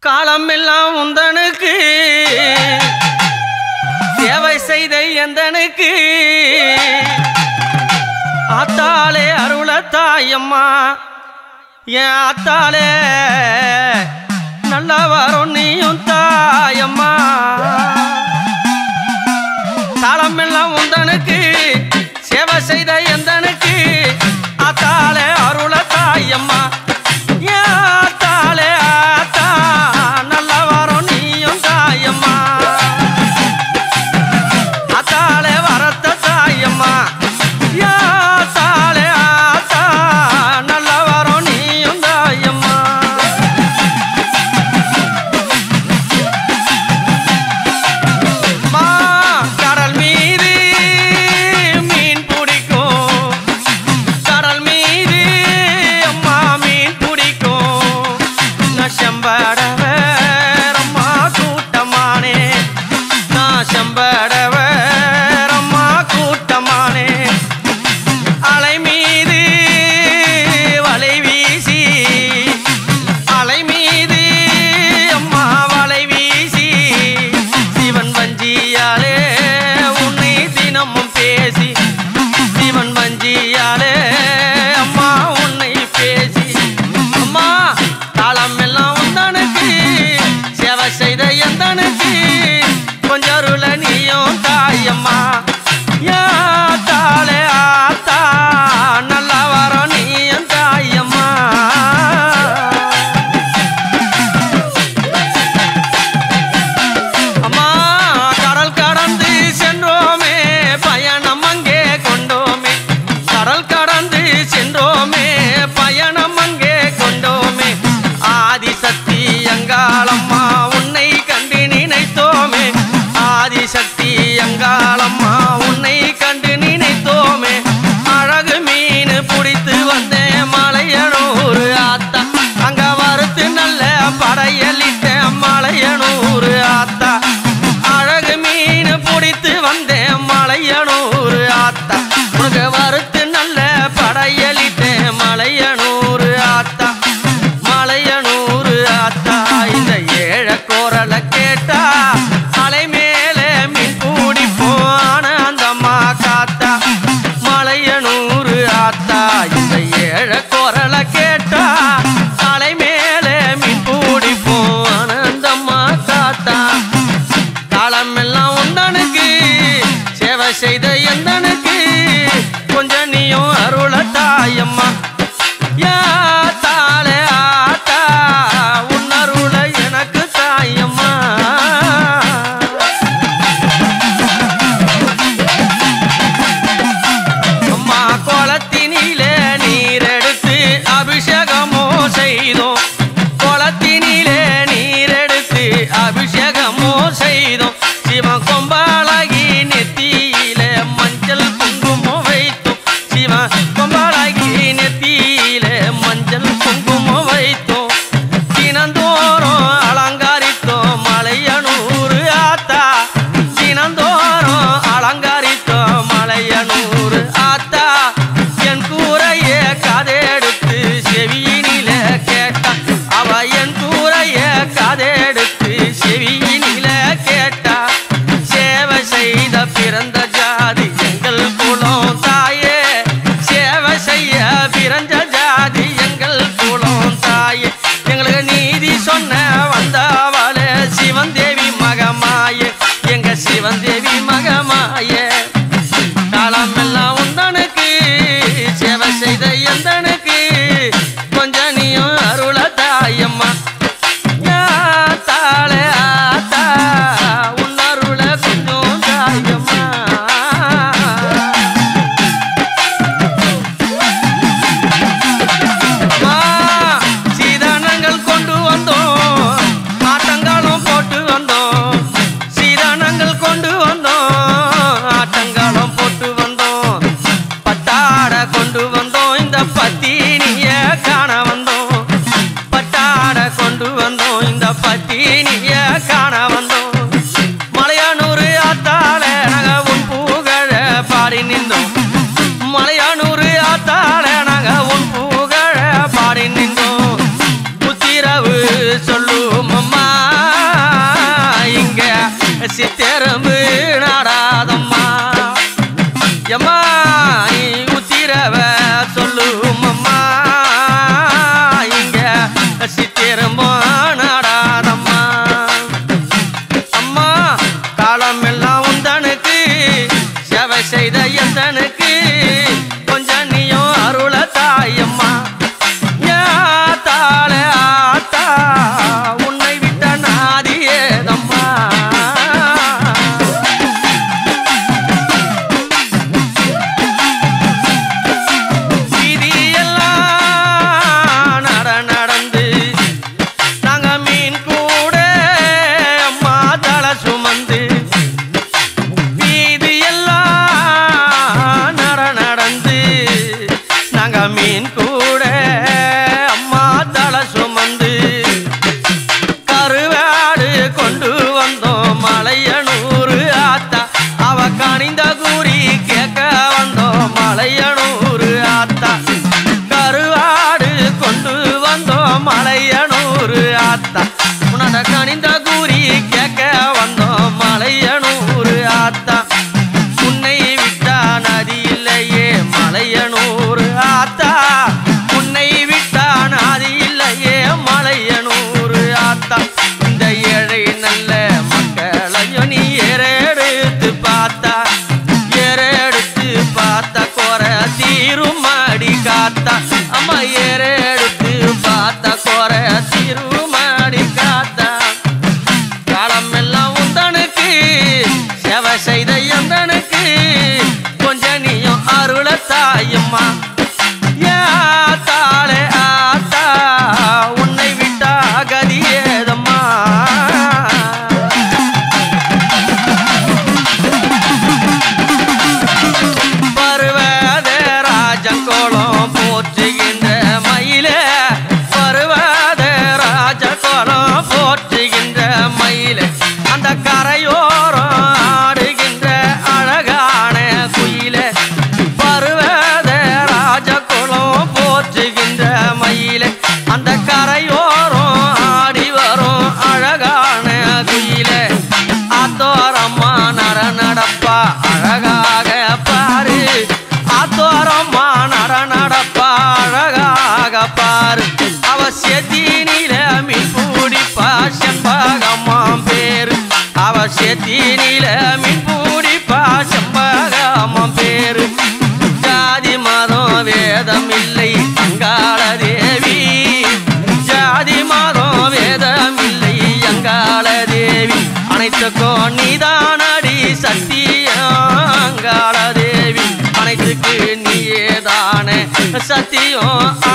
காலம் எல்லாம் உந்தனுக்கு சேவை செய்த எந்தனுக்கு ஆத்தாளே அருள தாயம்மா என் ஆத்தாளே நல்லா வரும் நீயும் தாயம்மா காலம் எல்லாம் உந்தனுக்கு சேவை செய்த எந்தனுக்கு ஆத்தாளே அருள தாயம்மா ஏன் ஆத்தாளே ஆத்தா நல்லா வரும் நீயும் தாயம்மா ஆத்தாளே வரத்த தாயம்மா ஏன் ஆத்தாளே ஆத்தா நல்லா வரும் நீயும் தாயம்மா அம்மா, கடல் மீது மீன் பிடிக்கும் கடல் மீது அம்மா மீன் பிடிக்கும் நான் செம்படவரம்மா கூட்டமானே நான் செம்படவரம்மா கூட்டமானே அலை மீது வலை வீசி அலை மீது அம்மா வலை வீசி சிவன் வஞ்சியாலே உன்னை தினமும் பேசி சிவன் வஞ்சியாலே அம்மா உன்னை பேசி அம்மா காலம் எல்லாம் உந்தனுக்கு சேவை செய்த எந்தனுக்கு கொஞ்சம் அருள நீயும் தாயம்மா யா தாளே ஆத்தா நல்லா வரோம் நீயும் தாயம்மா அம்மா கடல் கடந்து சென்றோமே பயணம் அங்கே கொண்டோமே கடல் கடந்து சென்றோமே பயணம் அங்கே கொண்டோமே ஆதிசக்தி அங்காளம்மா உன்னை கண்டு நினைத்தோமே ஆதிசக்தி அங்காளம்மா உன்னை கண்டு நினைத்தோமே அழகு மீன் பிடித்து வந்தேன் மலையனூர் ஆத்தா அங்க வறுத்து நல்ல படையலிட்ட மலையனூர் ஆத்தா அழகு மீன் பிடித்து வந்தேன் மலையனூர் ஆத்தா உனக்கு வறுத்து நல்ல படையலிட்டேன் மலையனூர் ஆத்தா மலையனூர் ஆத்தா இந்த ஏழ குரலை கேட்டா அலை மேலே மீன் பிடிப்போம் ஆனந்தம்மா காத்தா மலையனூர் ஆத்தா இந்த ஏழ குரலை கேட்டா அலை மேலே மீன் பிடிப்போம் ஆனந்தம்மா காத்தா காலம் எல்லாம் உந்தனுக்கு சேவை செய்த எந்தனுக்கு கொஞ்சம் நீயும் அருள தாயம்மா யா தாளே ஆத்தா உன் அருள எனக்கு தாயம்மா அம்மா குளத்தினிலே நீரெடுத்து அபிஷேகமோ செய்தோம் குளத்தினிலே நீரெடுத்து அபிஷேகமோ செய்தோம் சிவன் கொம்பாளகி நெத்தியிலே மஞ்சள் குங்குமம் வைத்தோம் சிவன் கொம்பாளகி நெத்தியிலே மஞ்சள் குங்குமம் வைத்தோம் தினந்தோறும் அலங்காரித்தோம் மலையனூர் ஆத்தா தினந்தோறும் அலங்காரித்தோம் மலையனூர் ஆத்தா என் கூரைய கதெடுத்து செவியினில கேட்டா அவ என் கூரைய கதெடுத்து செவியினில கேட்டா சேவை செய்த பிறந்த ஜாதி எங்கள் குலம் தாயே சேவை செய்ய பிறந்த ஜாதி எங்கள் குலம் தாயே எங்களுக்கு நீதி சொன்ன வந்தவளே சிவன் தேவி மகமாயே எங்க சிவன் தேவி மகமாயே காலம் எல்லாம் உந்தனுக்கு சேவை செய்த எந்தனுக்கு கொஞ்சம் நீயும் அருள தாயம்மா யா தாளே ஆத்தா உன் அருள கொஞ்சம் தாயம்மா அம்மா, சீதானங்கள் கொண்டு வந்தோம் ஆட்டங்காலம் போட்டு வந்தோம் சீதானங்கள் கொண்டு வந்தோம் ஆட்டங்காலம் போட்டு வந்தோம் பட்டாட கொண்டு வந்தோம் இந்த பத்தினிய காண வந்தோம் பட்டாட கொண்டு வந்தோம் இந்த பத்தினிய காண வந்தோம் மலையானூர் ஆத்தாள நாங்க உன் புகழ பாடி நின்றோம் மலையானூர் ஆத்தாள நாங்க உன் புகழ பாடி நின்றோம் புத்திரவு சொல்லும் அம்மா ஆத்தா உன்னோட கனிந்த கூறி கேட்க வந்தோம் மலையனூர் ஆத்தா உன்னை விட்டா நதி இல்லையே மலையனூர் ஆத்தா உன்னை விட்டா நதி இல்லையே மலையனூர் ஆத்தா இந்த ஏழை நல்ல மக்களையும் நீ ஏறெடுத்து பார்த்தா ஏறெடுத்து பார்த்தா குறை தீருமாடி காத்தா அம்மா ஏறெடுத்து பார்த்தா குறை தீருமாடி காத்தா காலம் எல்லாம் உந்தனுக்கு செவ செய்த எந்தனுக்கு கொஞ்ச நீயும் அருள தாயும்மா தாளே ஆத்தா உன்னை விட்டா கதி ஏதம்மா பருவத ராஜகோலம் போற்றுகின்ற மயிலே பருவத ராஜகோலம் போற்றுகின்ற மயிலே அந்த கரையோரம் ஆடுகின்ற அழகான குயிலே பருவத ராஜகுலம் போற்றுகின்ற மயிலே அந்த கரையோரம் ஆடி வரும் அழகான குயிலே ஆத்தோரம்மா நட நடப்பா அழகாக பாரு ஆத்தோரம்மா நட நடப்பா அழகாக பாரு அவ செத்தினில மீன் பூடிப்பா செம்பகம்மாம் பேரு அவ செத்தினில மீன் பூடிப்பா செம்பகம்மாம் பேரு ஜாதி மதம் வேதம் இல்லை அங்காள தேவி ஜாதி மதம் வேதம் இல்லை அங்காள தேவி அனைத்துக்கும் நீதானடி சத்தியம் அங்காள தேவி அனைத்துக்கு நீயே தானே சத்தியம்